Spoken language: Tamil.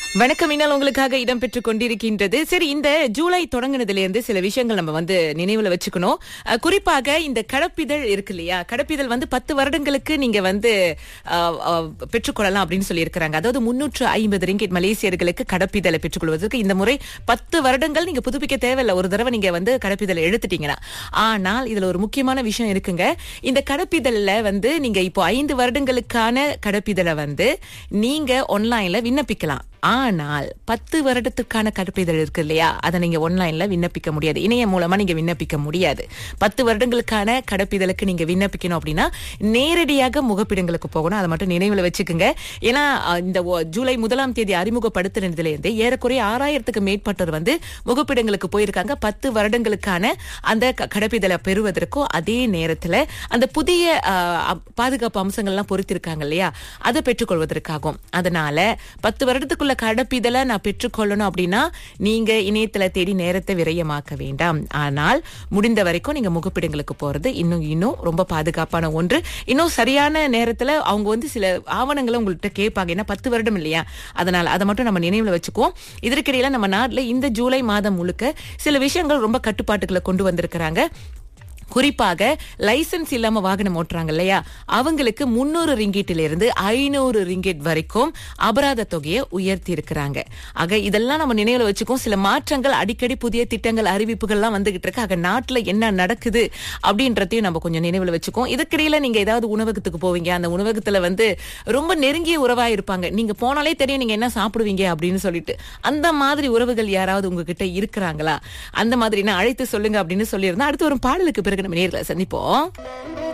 வணக்கம் இனால் உங்களுக்காக இடம்பெற்றுக் கொண்டிருக்கின்றது சரி இந்த ஜூலை தொடங்கினதுல இருந்து சில விஷயங்கள் நம்ம வந்து நினைவுல வச்சுக்கணும் அஹ், குறிப்பாக இந்த கடப்பிதழ் இருக்கு இல்லையா கடப்பிதழ் வந்து பத்து வருடங்களுக்கு நீங்க வந்து அஹ், அஹ், பெற்றுக்கொள்ளலாம் அப்படின்னு சொல்லி இருக்கிறாங்க அதாவது முன்னூற்று ஐம்பது ரிங்கிட் மலேசியர்களுக்கு கடப்பிதழை பெற்றுக்கொள்வதற்கு இந்த முறை பத்து வருடங்கள் நீங்க புதுப்பிக்க தேவையில்லை ஒரு தடவை நீங்க வந்து கடப்பிதழை எடுத்துட்டீங்கன்னா ஆனால் இதுல ஒரு முக்கியமான விஷயம் இருக்குங்க இந்த கடப்பிதழ்ல வந்து நீங்க இப்போ ஐந்து வருடங்களுக்கான கடப்பிதழை வந்து நீங்க ஆன்லைன்ல விண்ணப்பிக்கலாம் ஆனால் பத்து வருடத்துக்கான கடப்பிதழ் இருக்கு இல்லையா அதை நீங்க ஆன்லைன்ல விண்ணப்பிக்க முடியாது இணையம் மூலமா நீங்க விண்ணப்பிக்க முடியாது பத்து வருடங்களுக்கான கடப்பிதழுக்கு நீங்க விண்ணப்பிக்கணும் அப்படின்னா நேரடியாக முகப்பிடங்களுக்கு போகணும் அதை மட்டும் நினைவுல வச்சுக்கோங்க ஏன்னா அஹ், இந்த ஒ- ஜூலை முதலாம் தேதி அறிமுகப்படுத்தினதுல இருந்து ஏறக்குறைய ஆறாயிரத்துக்கு மேற்பட்டோர் வந்து முகப்பிடங்களுக்கு போயிருக்காங்க பத்து வருடங்களுக்கான அந்த க- கடப்பிதழை பெறுவதற்கும் அதே நேரத்துல அந்த புதிய அஹ், அப்- பாதுகாப்பு அம்சங்கள்லாம் பொறுத்திருக்காங்க இல்லையா அதை பெற்றுக்கொள்வதற்காகும் அதனால பத்து வருடத்துக்குள்ள கடப்பிதழை நான் பெற்றுக்கொள்ளணும் அப்படின்னா நீங்க இணையத்துல தேடி நேரத்தை விரயமாக்க வேண்டாம் ஆனால் முடிந்த வரைக்கும் நீங்க முகப்பிடங்களுக்கு போறது இன்னும் இன்னும் ரொம்ப பாதுகாப்பான ஒன்று இன்னும் சரியான நேரத்துல அவங்க வந்து சில ஆவணங்களை உங்கள்கிட்ட கேட்பாங்க ஏன்னா பத்து வருடம் இல்லையா அதனால அதை மட்டும் நம்ம நினைவுல வச்சுக்குவோம் இதற்கிடையில நம்ம நாட்டுல இந்த ஜூலை மாதம் முழுக்க சில விஷயங்கள் ரொம்ப கட்டுப்பாட்டுகளை கொண்டு வந்திருக்கிறாங்க குறிப்பாக லைசென்ஸ் இல்லாம வாகனம் ஓட்டுறாங்க இல்லையா அவங்களுக்கு முன்னூறு ரிங்கிட்டில இருந்து ஐநூறு ரிங்கிட் வரைக்கும் அபராத தொகையை உயர்த்தி இருக்கிறாங்க ஆக இதெல்லாம் நம்ம நினைவுல வச்சுக்கோம் சில மாற்றங்கள் அடிக்கடி புதிய திட்டங்கள் அறிவிப்புகள்லாம் வந்துகிட்டு இருக்கு ஆக நாட்டுல என்ன நடக்குது அப்படின்றதையும் நம்ம கொஞ்சம் நினைவுல வச்சுக்கோம் இதுக்கிடையில நீங்க ஏதாவது உணவகத்துக்கு போவீங்க அந்த உணவகத்துல வந்து ரொம்ப நெருங்கிய உறவா இருப்பாங்க நீங்க போனாலே தெரியும் நீங்க என்ன சாப்பிடுவீங்க அப்படின்னு சொல்லிட்டு அந்த மாதிரி உறவுகள் யாராவது உங்ககிட்ட இருக்கிறாங்களா அந்த மாதிரி நான் அழைத்து சொல்லுங்க அப்படின்னு சொல்லியிருந்தா அடுத்து ஒரு பாடலுக்கு பிறகு நம்ம நேர்ல சந்திப்போம்